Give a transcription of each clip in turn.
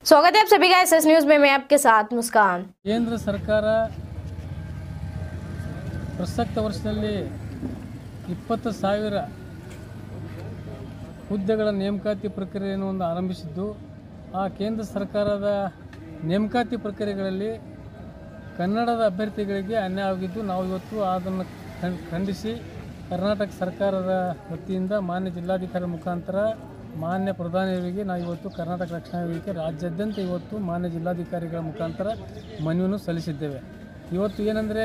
स्वागत है आप सभी का एस न्यूज में मैं आपके साथ मुस्कान ಕೇಂದ್ರ ಸರ್ಕಾರ ಪ್ರಸಕ್ತ ವರ್ಷದಲ್ಲಿ ಇಪ್ಪತ್ತು ಸಾವಿರ ಹುದ್ದೆಗಳ ನೇಮಕಾತಿ ಪ್ರಕ್ರಿಯೆಯನ್ನು ಒಂದು ಆರಂಭಿಸಿದ್ದು ಆ ಕೇಂದ್ರ ಸರ್ಕಾರದ ನೇಮಕಾತಿ ಪ್ರಕ್ರಿಯೆಗಳಲ್ಲಿ ಕನ್ನಡದ ಅಭ್ಯರ್ಥಿಗಳಿಗೆ ಅನ್ಯಾಯ ಆಗಿದ್ದು ನಾವು ಇವತ್ತು ಅದನ್ನು ಖಂಡ್- ಖಂಡಿಸಿ ಕರ್ನಾಟಕ ಸರ್ಕಾರದ ವತಿಯಿಂದ ಮಾನ್ಯ ಜಿಲ್ಲಾಧಿಕಾರಿ ಮುಖಾಂತರ ಮಾನ್ಯ ಪ್ರಧಾನಿಯವರಿಗೆ ನಾವು ಇವತ್ತು ಕರ್ನಾಟಕ ರಕ್ಷಣಾ ವೇದಿಕೆ ರಾಜ್ಯಾದ್ಯಂತ ಇವತ್ತು ಮಾನ್ಯ ಜಿಲ್ಲಾಧಿಕಾರಿಗಳ ಮುಖಾಂತರ ಮನವಿಯನ್ನು ಸಲ್ಲಿಸಿದ್ದೇವೆ ಇವತ್ತು ಏನಂದರೆ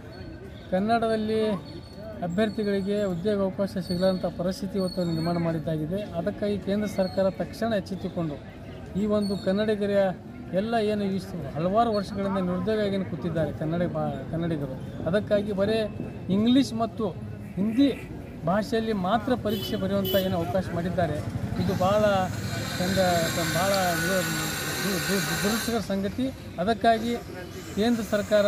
ಕನ್ನಡದಲ್ಲಿ ಅಭ್ಯರ್ಥಿಗಳಿಗೆ ಉದ್ಯೋಗ ಅವಕಾಶ ಸಿಗಲಾರಂಥ ಪರಿಸ್ಥಿತಿ ಇವತ್ತು ನಿರ್ಮಾಣ ಮಾಡಿದ್ದಾಗಿದೆ ಅದಕ್ಕಾಗಿ ಕೇಂದ್ರ ಸರ್ಕಾರ ತಕ್ಷಣ ಎಚ್ಚೆತ್ತುಕೊಂಡು ಈ ಒಂದು ಕನ್ನಡಿಗರ ಎಲ್ಲ ಏನು ಈ ಸ- ಹಲವಾರು ವರ್ಷಗಳಿಂದ ನಿರುದ್ಯೋಗ ಏನು ಕೂತಿದ್ದಾರೆ ಕನ್ನಡ ಬಾ ಕನ್ನಡಿಗರು ಅದಕ್ಕಾಗಿ ಬರೀ ಇಂಗ್ಲೀಷ್ ಮತ್ತು ಹಿಂದಿ ಭಾಷೆಯಲ್ಲಿ ಮಾತ್ರ ಪರೀಕ್ಷೆ ಬರೆಯುವಂಥ ಏನು ಅವಕಾಶ ಮಾಡಿದ್ದಾರೆ ಇದು ಭಾಳ ಚಂದ ಭಾಳ ಇದು- ದು- ದು- ದುರದೃಷ್ಟಕರ ಸಂಗತಿ ಅದಕ್ಕಾಗಿ ಕೇಂದ್ರ ಸರ್ಕಾರ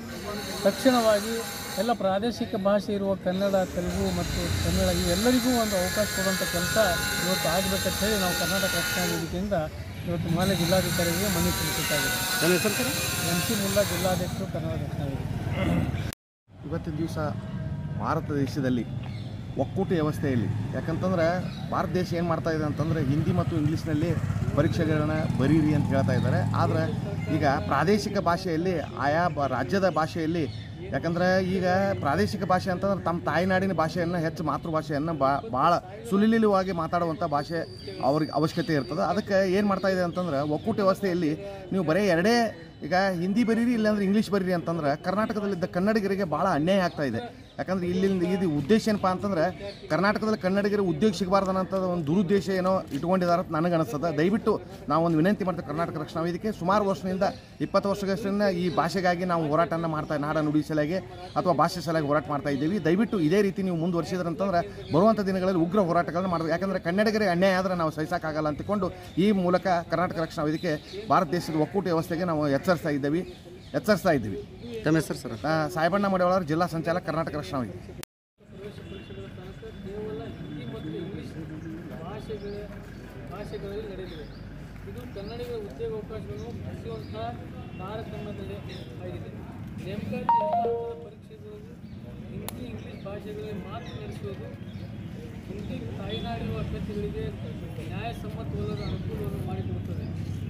ತಕ್ಷಣವಾಗಿ ಎಲ್ಲ ಪ್ರಾದೇಶಿಕ ಭಾಷೆ ಇರುವ ಕನ್ನಡ ತೆಲುಗು ಮತ್ತು ಕನ್ನಡ ಇವೆಲ್ಲರಿಗೂ ಒಂದು ಅವಕಾಶ ಕೊಡುವಂಥ ಕೆಲಸ ಇವತ್ತು ಆಗಬೇಕಂತ ಹೇಳಿ ನಾವು ಕರ್ನಾಟಕ ರಕ್ಷಣಾ ವೇದಿಕೆಯಿಂದ ಇವತ್ತು ಮಾನ್ಯ ಜಿಲ್ಲಾಧಿಕಾರಿಗೆ ಮನವಿ ಸಲ್ಲಿಸುತ್ತಾಗಿದೆ ಎಂ ಸಿ ಮುಲ್ಲಾ ಜಿಲ್ಲಾಧ್ಯಕ್ಷರು ಕರ್ನಾಟಕ ರಕ್ಷಣಾ ವೇದಿಕೆ ಇವತ್ತಿನ ದಿವಸ ಭಾರತ ದೇಶದಲ್ಲಿ ಒಕ್ಕೂಟ ವ್ಯವಸ್ಥೆಯಲ್ಲಿ ಯಾಕಂತಂದ್ರೆ ಭಾರತ ದೇಶ ಏನು ಮಾಡ್ತಾ ಇದೆ ಅಂತಂದರೆ ಹಿಂದಿ ಮತ್ತು ಇಂಗ್ಲೀಷ್ನಲ್ಲಿ ಪರೀಕ್ಷೆಗಳನ್ನ ಬರೀರಿ ಅಂತ ಹೇಳ್ತಾ ಇದ್ದಾರೆ ಆದರೆ ಈಗ ಪ್ರಾದೇಶಿಕ ಭಾಷೆಯಲ್ಲಿ ಆಯಾ ಬ ರಾಜ್ಯದ ಭಾಷೆಯಲ್ಲಿ ಯಾಕಂದರೆ ಈಗ ಪ್ರಾದೇಶಿಕ ಭಾಷೆ ಅಂತಂದ್ರೆ ತಮ್ಮ ತಾಯ್ನಾಡಿನ ಭಾಷೆಯನ್ನು ಹೆಚ್ಚು ಮಾತೃಭಾಷೆಯನ್ನು ಬಾ ಭಾಳ ಸುಲಿಲಿಲವಾಗಿ ಮಾತಾಡುವಂಥ ಭಾಷೆ ಅವ್ರಿಗೆ ಅವಶ್ಯಕತೆ ಇರ್ತದೆ ಅದಕ್ಕೆ ಏನು ಮಾಡ್ತಾ ಇದೆ ಅಂತಂದ್ರೆ ಒಕ್ಕೂಟ ವ್ಯವಸ್ಥೆಯಲ್ಲಿ ನೀವು ಬರೀ ಎರಡೇ ಈಗ ಹಿಂದಿ ಬರೀರಿ ಇಲ್ಲಾಂದ್ರೆ ಇಂಗ್ಲೀಷ್ ಬರೀರಿ ಅಂತಂದ್ರೆ ಕರ್ನಾಟಕದಲ್ಲಿದ್ದ ಕನ್ನಡಿಗರಿಗೆ ಭಾಳ ಅನ್ಯಾಯ ಆಗ್ತಾ ಇದೆ ಯಾಕಂದ್ರೆ ಇಲ್ಲಿಂದ ಇದು ಉದ್ದೇಶ ಏನಪ್ಪ ಅಂತಂದ್ರೆ ಕರ್ನಾಟಕದಲ್ಲಿ ಕನ್ನಡಿಗರಿಗೆ ಉದ್ಯೋಗ ಸಿಗಬಾರ್ದು ಅನ್ನೋಂಥದ್ದು ಒಂದು ದುರುದ್ದೇಶ ಏನೋ ಇಟ್ಕೊಂಡಿದ್ದಾರೆ ಅಂತ ನನಗೆ ಅನಿಸ್ತದೆ ದಯವಿಟ್ಟು ನಾವು ಒಂದು ವಿನಂತಿ ಮಾಡ್ತೇವೆ ಕರ್ನಾಟಕ ರಕ್ಷಣಾ ವೇದಿಕೆ ಸುಮಾರು ವರ್ಷದಿಂದ ಇಪ್ಪತ್ತು ವರ್ಷಗಳಿಂದ ಈ ಭಾಷೆಗಾಗಿ ನಾವು ಹೋರಾಟನ ಮಾಡ್ತಾ ನಾಡ ನುಡಿ ಸಲಹೆಗೆ ಅಥವಾ ಭಾಷೆ ಸಲಹೆಗೆ ಹೋರಾಟ ಮಾಡ್ತಾ ಇದ್ದೀವಿ ದಯವಿಟ್ಟು ಇದೇ ರೀತಿ ನೀವು ಮುಂದುವರಿಸಿದ್ರೆ ಅಂತಂದ್ರೆ ಬರುವಂಥ ದಿನಗಳಲ್ಲಿ ಉಗ್ರ ಹೋರಾಟಗಳನ್ನ ಮಾಡಬೇಕು ಯಾಕಂದ್ರೆ ಕನ್ನಡಿಗರಿಗೆ ಅನ್ಯಾಯ ಆದರೆ ನಾವು ಸಹಿಸೋಕ್ಕಾಗಲ್ಲ ಅಂತಿಕೊಂಡು ಈ ಮೂಲಕ ಕರ್ನಾಟಕ ರಕ್ಷಣಾ ವೇದಿಕೆ ಭಾರತ ದೇಶದ ಒಕ್ಕೂಟ ವ್ಯವಸ್ಥೆಗೆ ನಾವು ಎಚ್ಚರಿಸ್ತಾ ಇದ್ದೀವಿ ಎಚ್ಚರಿಸ್ತಾ ಇದ್ದೀವಿ ತಮ್ಮ ಹೆಸರು ಸರ್ ಆ, ಸಾಹೇಬಣ್ಣ ಮಡಿವಾಳರು ಜಿಲ್ಲಾ ಸಂಚಾಲಕ ಕರ್ನಾಟಕ ರಕ್ಷಣಾ ವೇದಿಕೆ ಕೇವಲ ಹಿಂದಿ ಮತ್ತು ಇಂಗ್ಲೀಷ್ ಭಾಷೆಗಳ ಭಾಷೆಗಳಲ್ಲಿ ನಡೆದಿದೆ ಇದು ಕನ್ನಡಿಗರ ಉದ್ಯೋಗ ಅವಕಾಶಗಳನ್ನು ಹೆಚ್ಚಿಸುವಂಥ ತಾರತಮ್ಯದಲ್ಲಿ ಆಗಿದೆ ನೇಮಕಾತಿ ಎಲ್ಲ ಹಂತದ ಪರೀಕ್ಷೆಗಳಲ್ಲಿ ಹಿಂದಿ ಇಂಗ್ಲೀಷ್ ಭಾಷೆಗಳಲ್ಲಿ ಮಾತ್ರ ನಡೆಸುವುದು ಹಿಂದಿ ತಾಯ್ನಾಡಿರುವ ಅಭ್ಯರ್ಥಿಗಳಿಗೆ ನ್ಯಾಯಸಮ್ಮತವಲ್ಲದ ಅನುಕೂಲವನ್ನು ಮಾಡಿಕೊಡುತ್ತದೆ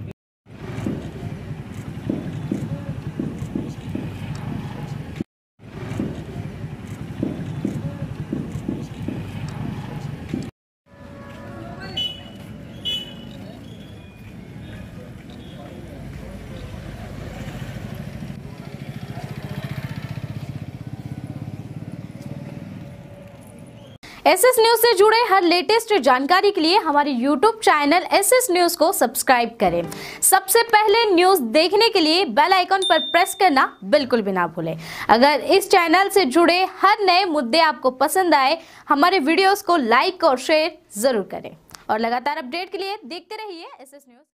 एस एस न्यूज से जुड़े हर लेटेस्ट जानकारी के लिए हमारे YouTube channel S S news को सब्सक्राइब करें सबसे पहले न्यूज देखने के लिए बेल आइकन पर प्रेस करना बिल्कुल भी ना भूलें अगर इस चैनल से जुड़े हर नए मुद्दे आपको पसंद आए हमारे वीडियोस को लाइक और शेयर जरूर करें और लगातार अपडेट के लिए देखते रहिए एस एस न्यूज